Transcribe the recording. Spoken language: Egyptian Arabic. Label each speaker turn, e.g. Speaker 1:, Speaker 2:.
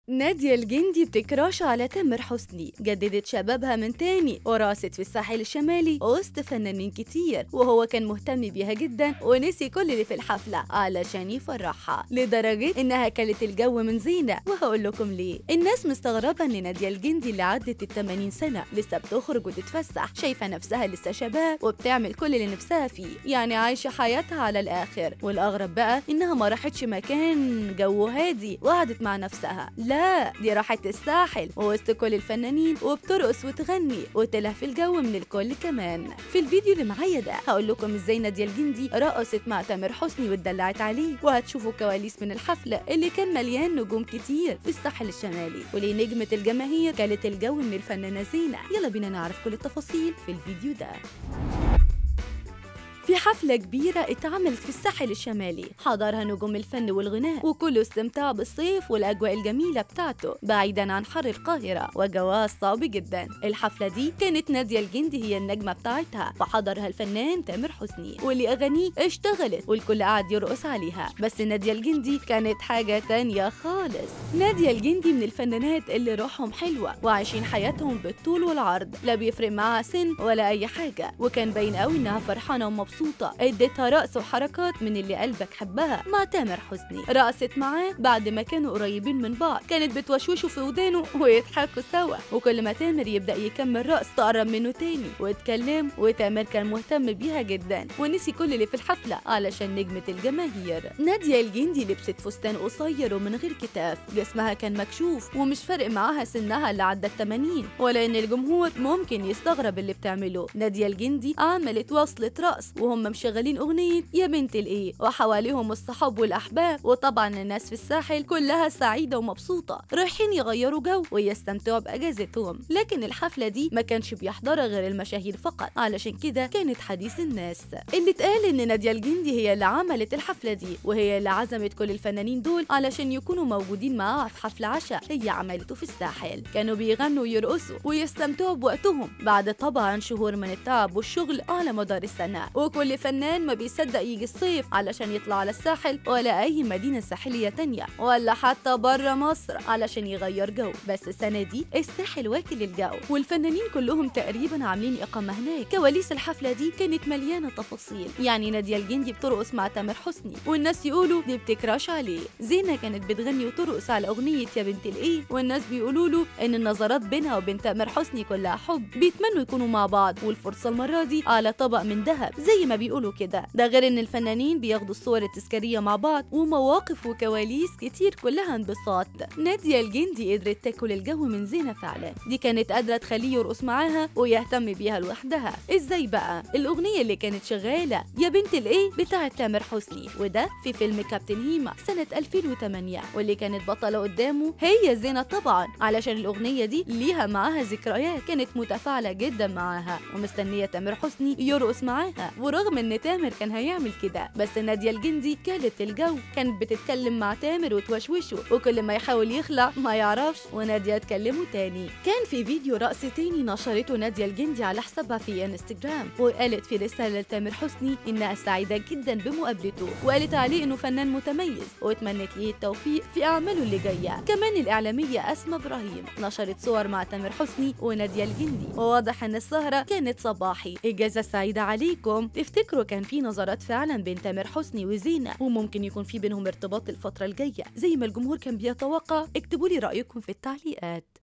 Speaker 1: نادية الجندي بتكراش على تامر حسني جددت شبابها من تاني وراست في الساحل الشمالي وسط فنانين كتير وهو كان مهتم بيها جدا ونسي كل اللي في الحفلة علشان يفرحها لدرجة انها كلت الجو من زينة وهقول لكم ليه الناس مستغربة ان نادية الجندي اللي عدت ال 80 سنة لسه بتخرج وتتفسح شايفة نفسها لسه شباب وبتعمل كل اللي نفسها فيه يعني عايشة حياتها على الآخر والأغرب بقى إنها ما راحتش مكان جو هادي وقعدت مع نفسها لا دي راحت الساحل ووسط كل الفنانين وبترقص وتغني وتلهى في الجو من الكل كمان في الفيديو اللي معايا ده هقول لكم ازاي نادية الجندي رقصت مع تامر حسني واتدلعت عليه وهتشوفوا كواليس من الحفلة اللي كان مليان نجوم كتير في الساحل الشمالي وليه نجمة الجماهير كانت الجو من الفنانة زينة يلا بينا نعرف كل التفاصيل في الفيديو ده في حفلة كبيرة اتعملت في الساحل الشمالي حضرها نجوم الفن والغناء وكله استمتع بالصيف والأجواء الجميلة بتاعته بعيدا عن حر القاهرة وجواها الصعب جدا الحفلة دي كانت نادية الجندي هي النجمة بتاعتها وحضرها الفنان تامر حسني واللي أغانيه اشتغلت والكل قعد يرقص عليها بس نادية الجندي كانت حاجة تانية خالص نادية الجندي من الفنانات اللي روحهم حلوة وعايشين حياتهم بالطول والعرض لا بيفرق معاها سن ولا أي حاجة وكان باين قوي إنها فرحانة ومبسوطة مبسوطة اديتها رقص وحركات من اللي قلبك حبها مع تامر حسني رقصت معاه بعد ما كانوا قريبين من بعض كانت بتوشوشه في ودانه ويضحكوا سوا وكل ما تامر يبدأ يكمل رقص تقرب منه تاني واتكلم وتامر كان مهتم بيها جدا ونسي كل اللي في الحفلة علشان نجمة الجماهير نادية الجندي لبست فستان قصير ومن غير كتاف جسمها كان مكشوف ومش فارق معاها سنها اللي عدى 80 ولا ان الجمهور ممكن يستغرب اللي بتعمله نادية الجندي عملت وصلة رقص وهم مشغلين أغنية يا بنت الإيه وحواليهم الصحاب والأحباب وطبعا الناس في الساحل كلها سعيدة ومبسوطة رايحين يغيروا جو ويستمتعوا بأجازتهم لكن الحفلة دي ما كانش بيحضرها غير المشاهير فقط علشان كده كانت حديث الناس اللي اتقال إن نادية الجندي هي اللي عملت الحفلة دي وهي اللي عزمت كل الفنانين دول علشان يكونوا موجودين معاها في حفل عشاء هي عملته في الساحل كانوا بيغنوا ويرقصوا ويستمتعوا بوقتهم بعد طبعا شهور من التعب والشغل على مدار السنة وكل فنان ما بيصدق يجي الصيف علشان يطلع على الساحل ولا أي مدينة ساحلية تانية ولا حتى بره مصر علشان يغير جو بس السنة دي الساحل واكل الجو والفنانين كلهم تقريبا عاملين إقامة هناك كواليس الحفلة دي كانت مليانة تفاصيل يعني نادية الجندي بترقص مع تامر حسني والناس يقولوا دي بتكراش عليه زينة كانت بتغني وترقص على أغنية يا بنت الإيه والناس بيقولوا له إن النظرات بينها وبين تامر حسني كلها حب بيتمنوا يكونوا مع بعض والفرصة المرة دي على طبق من ذهب زي ما بيقولوا كده ده غير ان الفنانين بياخدوا الصور التذكارية مع بعض ومواقف وكواليس كتير كلها انبساط نادية الجندي قدرت تاكل الجو من زينة فعلا دي كانت قادرة تخليه يرقص معاها ويهتم بيها لوحدها ازاي بقى الاغنية اللي كانت شغالة يا بنت الايه بتاعة تامر حسني وده في فيلم كابتن هيما سنة 2008 واللي كانت بطلة قدامه هي زينة طبعا علشان الاغنية دي ليها معاها ذكريات كانت متفاعلة جدا معاها ومستنية تامر حسني يرقص معاها ورغم ان تامر كان هيعمل كده بس نادية الجندي كالت الجو كانت بتتكلم مع تامر وتوشوشه وكل ما يحاول يخلع ما يعرفش ونادية تكلمه تاني كان في فيديو رقص تاني نشرته نادية الجندي على حسابها في انستجرام وقالت في رسالة لتامر حسني انها سعيدة جدا بمقابلته وقالت عليه انه فنان متميز واتمنت ليه التوفيق في اعماله اللي جاية كمان الاعلامية اسماء ابراهيم نشرت صور مع تامر حسني ونادية الجندي وواضح ان السهرة كانت صباحي اجازة سعيدة عليكم تفتكروا كان في نظرات فعلا بين تامر حسني وزينة وممكن يكون في بينهم ارتباط الفترة الجاية زي ما الجمهور كان بيتوقع اكتبوا لي رأيكم في التعليقات